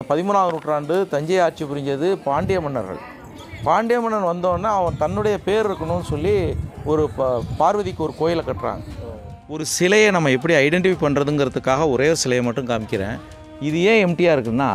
பதிமூணாவது நூற்றாண்டு தஞ்சை ஆட்சி புரிஞ்சது பாண்டிய மன்னர்கள் பாண்டிய மன்னன் வந்தோடனே அவன் தன்னுடைய பேர் இருக்கணும்னு சொல்லி ஒரு ப பார்வதிக்கு ஒரு கோயிலை கட்டுறாங்க ஒரு சிலையை நம்ம எப்படி ஐடென்டிஃபை பண்ணுறதுங்கிறதுக்காக ஒரே ஒரு சிலையை மட்டும் காமிக்கிறேன் இது ஏன் எம்டியாக இருக்குன்னா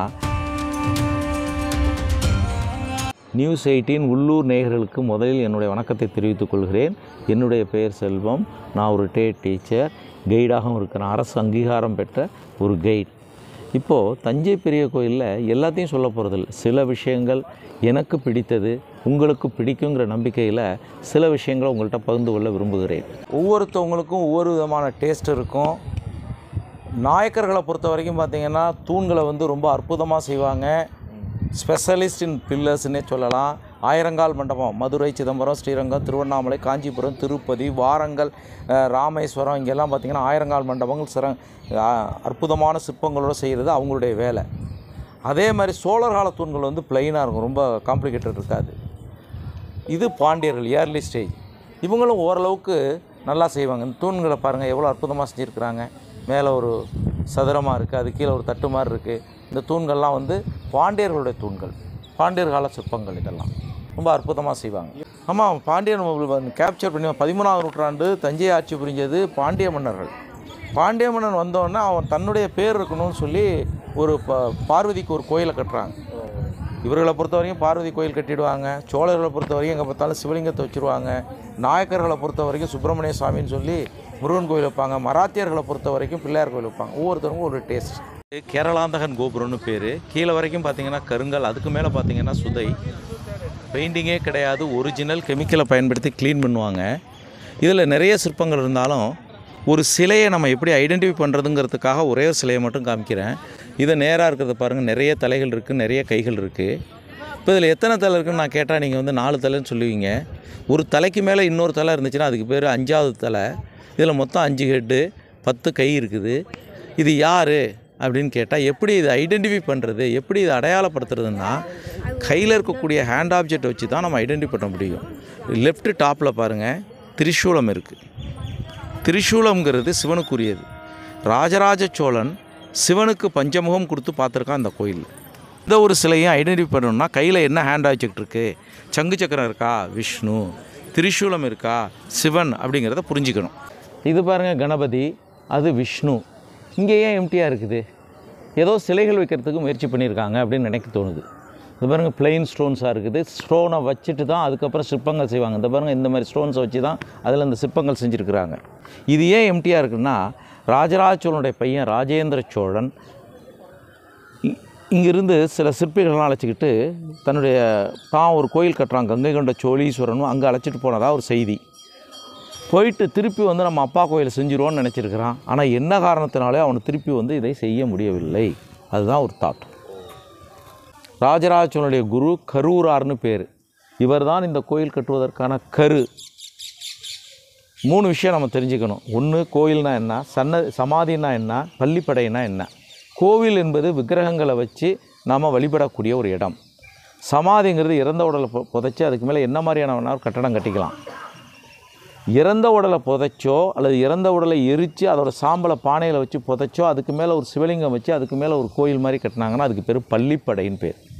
நியூஸ் எயிட்டீன் உள்ளூர் நேயர்களுக்கு முதலில் என்னுடைய வணக்கத்தை தெரிவித்துக் கொள்கிறேன் என்னுடைய பெயர் செல்வம் நான் ஒரு டே டீச்சர் கைடாகவும் இருக்கிறேன் அரசு அங்கீகாரம் பெற்ற ஒரு கைட் இப்போது தஞ்சை பெரிய கோயிலில் எல்லாத்தையும் சொல்ல போகிறதில்ல சில விஷயங்கள் எனக்கு பிடித்தது உங்களுக்கு பிடிக்குங்கிற நம்பிக்கையில் சில விஷயங்களை உங்கள்கிட்ட பகிர்ந்து கொள்ள விரும்புகிறேன் ஒவ்வொருத்தவங்களுக்கும் ஒவ்வொரு விதமான டேஸ்ட் இருக்கும் நாயக்கர்களை பொறுத்த வரைக்கும் பார்த்தீங்கன்னா தூண்களை வந்து ரொம்ப அற்புதமாக செய்வாங்க ஸ்பெஷலிஸ்ட் இன் பில்லர்ஸ்னே சொல்லலாம் ஆயிரங்கால் மண்டபம் மதுரை சிதம்பரம் ஸ்ரீரங்கம் திருவண்ணாமலை காஞ்சிபுரம் திருப்பதி வாரங்கல் அஹ், ராமேஸ்வரம் இங்கெல்லாம் பார்த்திங்கன்னா ஆயிரங்கால் மண்டபங்கள் சிற அஹ், அற்புதமான சிற்பங்களோடு செய்கிறது அவங்களுடைய வேலை அதே மாதிரி சோழர் கால தூண்கள் வந்து பிளைனாக இருக்கும் ரொம்ப காம்ப்ளிகேட்டட் இருக்காது இது பாண்டியர்கள் இயர்லி ஸ்டேஜ் இவங்களும் ஓரளவுக்கு நல்லா செய்வாங்க இந்த தூண்களை பாருங்கள் எவ்வளோ அற்புதமாக செஞ்சுருக்குறாங்க மேலே ஒரு சதுரமாக இருக்குது அது கீழே ஒரு தட்டு மாதிரி இருக்குது இந்த தூண்கள்லாம் வந்து பாண்டியர்களுடைய தூண்கள் பாண்டியர் கால சிற்பங்கள் இதெல்லாம் ரொம்ப அற்புதமாக செய்வாங்க ஆமாம் பாண்டியன் கேப்சர் பண்ணி பதிமூணாவது நூற்றாண்டு தஞ்சை ஆட்சி புரிஞ்சது பாண்டிய மன்னர்கள் பாண்டிய மன்னன் வந்தோடனே அவன் தன்னுடைய பேர் இருக்கணும்னு சொல்லி ஒரு ப பார்வதிக்கு ஒரு கோயிலை கட்டுறாங்க இவர்களை பொறுத்த வரைக்கும் பார்வதி கோயில் கட்டிடுவாங்க சோழர்களை பொறுத்த வரைக்கும் எங்கே பார்த்தாலும் சிவலிங்கத்தை வச்சுருவாங்க நாயக்கர்களை பொறுத்த வரைக்கும் சுப்பிரமணிய சுவாமின்னு சொல்லி முருகன் கோயில் வைப்பாங்க மராத்தியர்களை பொறுத்த வரைக்கும் பிள்ளையார் கோயில் வைப்பாங்க ஒவ்வொருத்தருக்கும் ஒரு டேஸ்ட் கேரளாந்தகன் கோபுரம்னு பேர் கீழே வரைக்கும் பார்த்தீங்கன்னா கருங்கல் அதுக்கு மேலே பார்த்தீங்கன்னா சுதை பெயிண்டிங்கே கிடையாது ஒரிஜினல் கெமிக்கலை பயன்படுத்தி க்ளீன் பண்ணுவாங்க இதில் நிறைய சிற்பங்கள் இருந்தாலும் ஒரு சிலையை நம்ம எப்படி ஐடென்டிஃபை பண்ணுறதுங்கிறதுக்காக ஒரே ஒரு சிலையை மட்டும் காமிக்கிறேன் இதை நேராக இருக்கிறத பாருங்கள் நிறைய தலைகள் இருக்குது நிறைய கைகள் இருக்குது இப்போ இதில் எத்தனை தலை இருக்குன்னு நான் கேட்டால் நீங்கள் வந்து நாலு தலைன்னு சொல்லுவீங்க ஒரு தலைக்கு மேலே இன்னொரு தலை இருந்துச்சுன்னா அதுக்கு பேர் அஞ்சாவது தலை இதில் மொத்தம் அஞ்சு ஹெட்டு பத்து கை இருக்குது இது யார் அப்படின்னு கேட்டால் எப்படி இதை ஐடென்டிஃபை பண்ணுறது எப்படி இதை அடையாளப்படுத்துறதுன்னா கையில் இருக்கக்கூடிய ஹேண்ட் ஆப்ஜெக்ட் வச்சு தான் நம்ம ஐடென்டிஃபை பண்ண முடியும் லெஃப்ட் டாப்பில் பாருங்கள் திரிசூலம் இருக்குது திரிசூலம்ங்கிறது சிவனுக்குரியது ராஜராஜ சோழன் சிவனுக்கு பஞ்சமுகம் கொடுத்து பார்த்துருக்கான் அந்த கோயில் இந்த ஒரு சிலையும் ஐடென்டிஃபை பண்ணணும்னா கையில் என்ன ஹேண்ட் ஆப்ஜெக்ட் இருக்குது சங்கு சக்கரம் இருக்கா விஷ்ணு திரிசூலம் இருக்கா சிவன் அப்படிங்கிறத புரிஞ்சுக்கணும் இது பாருங்கள் கணபதி அது விஷ்ணு இங்கே ஏன் எம்டியாக இருக்குது ஏதோ சிலைகள் வைக்கிறதுக்கு முயற்சி பண்ணியிருக்காங்க அப்படின்னு நினைக்க தோணுது இது பாருங்கள் பிளெயின் ஸ்டோன்ஸாக இருக்குது ஸ்டோனை வச்சுட்டு தான் அதுக்கப்புறம் சிற்பங்கள் செய்வாங்க இந்த பாருங்கள் இந்த மாதிரி ஸ்டோன்ஸை வச்சு தான் அதில் இந்த சிற்பங்கள் செஞ்சுருக்கிறாங்க இது ஏன் எம்டியாக இருக்குன்னா ராஜராஜ சோழனுடைய பையன் ராஜேந்திர சோழன் இ- இங்கிருந்து சில சிற்பிகள்லாம் அழைச்சிக்கிட்டு தன்னுடைய தான் ஒரு கோயில் கட்டுறான் கங்கை கொண்ட சோழீஸ்வரனும் அங்கே அழைச்சிட்டு போனதா ஒரு செய்தி போயிட்டு திருப்பி வந்து நம்ம அப்பா கோயில் செஞ்சிருவோன்னு நினச்சிருக்கிறான் ஆனால் என்ன காரணத்தினாலே அவனுக்கு திருப்பி வந்து இதை செய்ய முடியவில்லை அதுதான் ஒரு தாட் ராஜராஜ சோழனுடைய குரு கரூரார்னு பேர் இவர்தான் இந்த கோயில் கட்டுவதற்கான கரு மூணு விஷயம் நம்ம தெரிஞ்சுக்கணும் ஒன்று கோயில்னா என்ன சன்ன சமாதினா என்ன பள்ளிப்படைனா என்ன கோவில் என்பது விக்கிரகங்களை வச்சு நாம் வழிபடக்கூடிய ஒரு இடம் சமாதிங்கிறது இறந்த உடலை பொ- புதைச்சி அதுக்கு மேலே என்ன மாதிரியான வேணா ஒரு கட்டடம் கட்டிக்கலாம் இறந்த உடலை புதைச்சோ அல்லது இறந்த உடலை எரித்து அதோட சாம்பலை பானையில் வச்சு புதைச்சோ அதுக்கு மேலே ஒரு சிவலிங்கம் வச்சு அதுக்கு மேலே ஒரு கோயில் மாதிரி கட்டினாங்கன்னா அதுக்கு பேர் பள்ளிப்படைன்னு பேர்